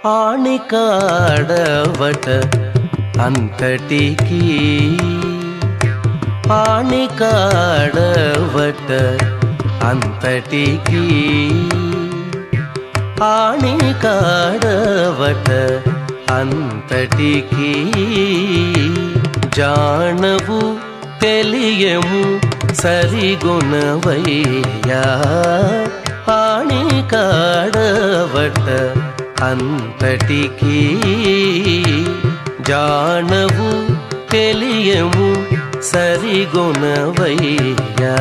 ఆణికాడవట అంతటికి ఆణికాడవట అంతటికి ఆణికాడవట అంతటికి జానవు తెలియము సరిగుణవయ్యా ఆణికాడవట అంతటికి జానవు తెలియము సరిగుణవయ్యా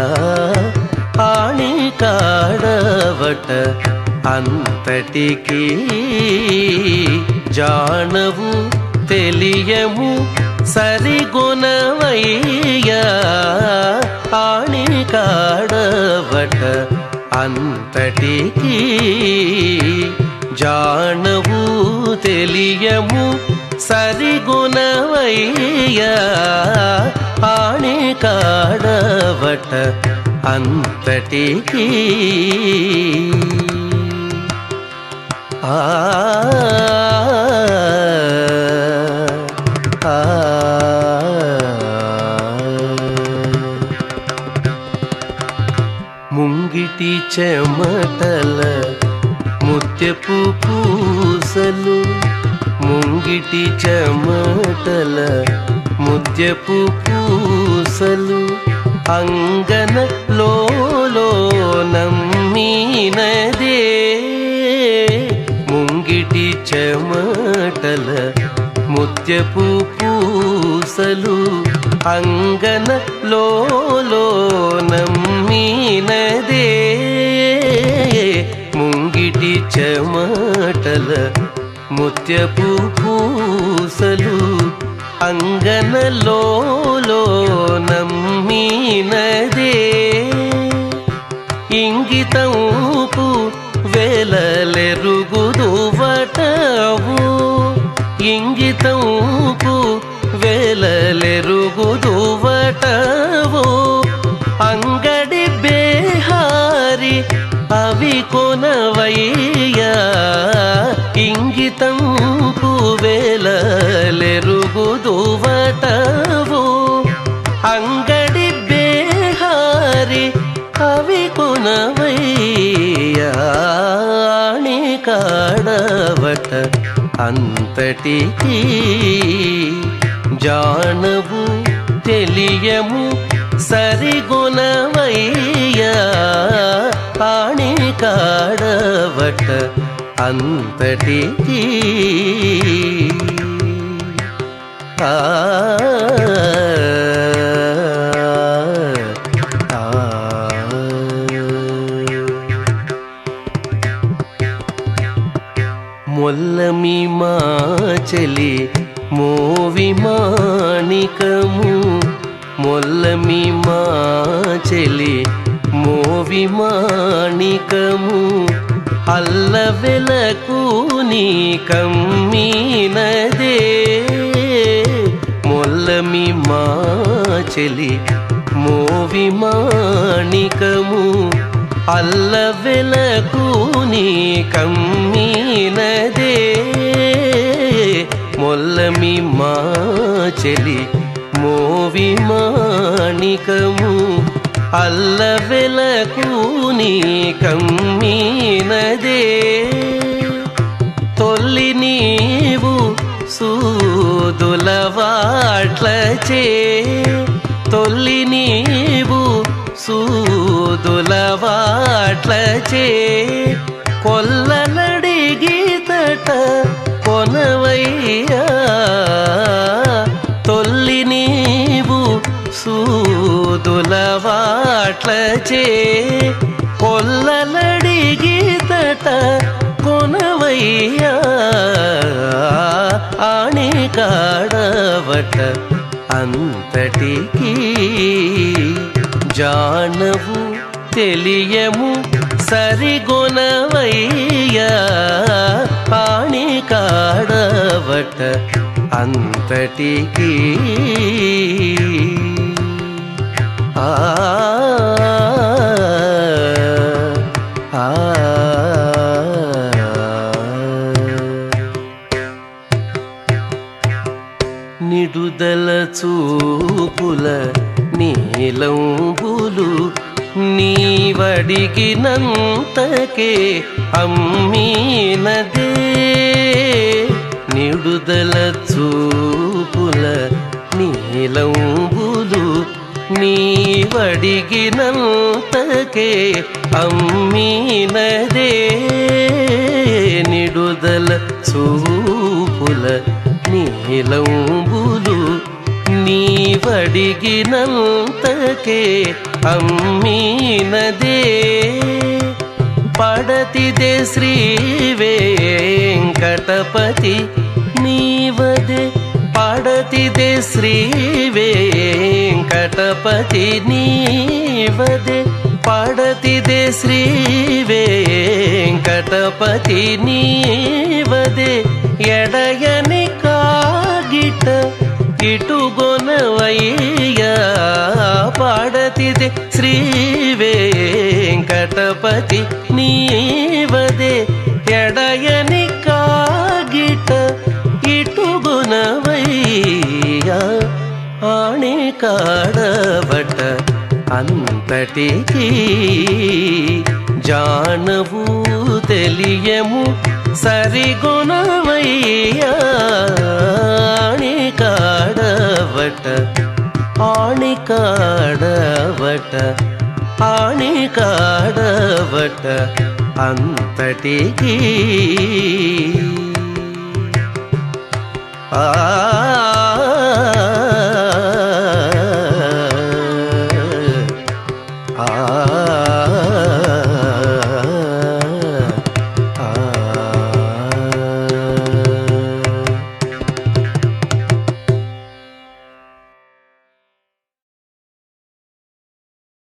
ఆణికాడవట అంతటికి జానవు తెలియము సరిగుణవయ్యా ఆణికాడవట అంతటికి జానవు తెలియము సరిగుణవయ్యా ఆణికాడవట అంతటికి ఆ ఆ ముంగిటి చెమటల ముత్యపు పూసలు ముంగిటి చెమటల ముత్యపు పూసలు అంగన లోలో నమ్మినదే ముంగిటి చెమటల ముత్యపు పూసలు అంగన లోలో నమ్మినదే ముంగిటి చెమటల ముత్యపు పూసలు అంగనలో నమ్మినదే ఇంగితంపు వేలలెరుగుదువటవు ఇంగితంపు వేలలెరుగుదువటవు అంగడి బేహారి అవి కొనవయ్యా ఇంగితంపు వేలలెరుగుదువటవు అంగడి బేహారి అవి కొనవయ్యాణి కాడవట అంతటికి జానవు తెలియము సరిగుణవయ్యా ఆణి కాడవట అంతటికి ఆ మొల్లమి మాచలి మోవి మాణికము మొల్లమి మాచలి మోవి మాణికము అల్ల వెలకు నీ కమ్మీనదే మొల్లమి మాచలి మోవి మాణికము అల్ల వెలకు నీ కమ్మీనదే మొల్లమి మాచలి మోవి మాణికము అల్ల వెలకు నీ కమ్మీనదే తొల్లి నీవు సూదులవాట్లచే తొల్లి నీవు సూదులవాట్లచే కొల్లలడిగితట కొనవయ్యా తొల్లి నీవు సూదులవాట్లచే కొల్లలడిగితట కొనవయ్యా ఆణి కాడవట అంతటికి జానవు తెలియము సరిగొనవయ్యా ఆణి కాడవట అంతటికి ఆ ఆ చూపుల నీలంబులు నీవడిగినంతకే అమ్మీనదే నిడుదల చూపుల నీలంబులు నీవడిగినంతకే అమ్మీనదే నిడుదల చూపుల నీలంబులు నీవడిగినంతకే అమ్మీనదే పడతిదే శ్రీ వెంకటపతి నీవదే పడతిదే శ్రీ వెంకటపతి నీవదే పడతిదే శ్రీ వెంకటపతి నీవదే ఎడయని కాగిట ఇటుగొనవయ్యా పాడతిదే శ్రీ వెంకటపతి నీవదే ఎడయని కాగిట ఇటుగునవయ్యా ఆణి కాడబట అంతటికి జానవు తెలియము సరిగుణవయ్యా ఆణి కాడబట ఆణి కాడబట ఆణి కాడబట అంతటికి ఆ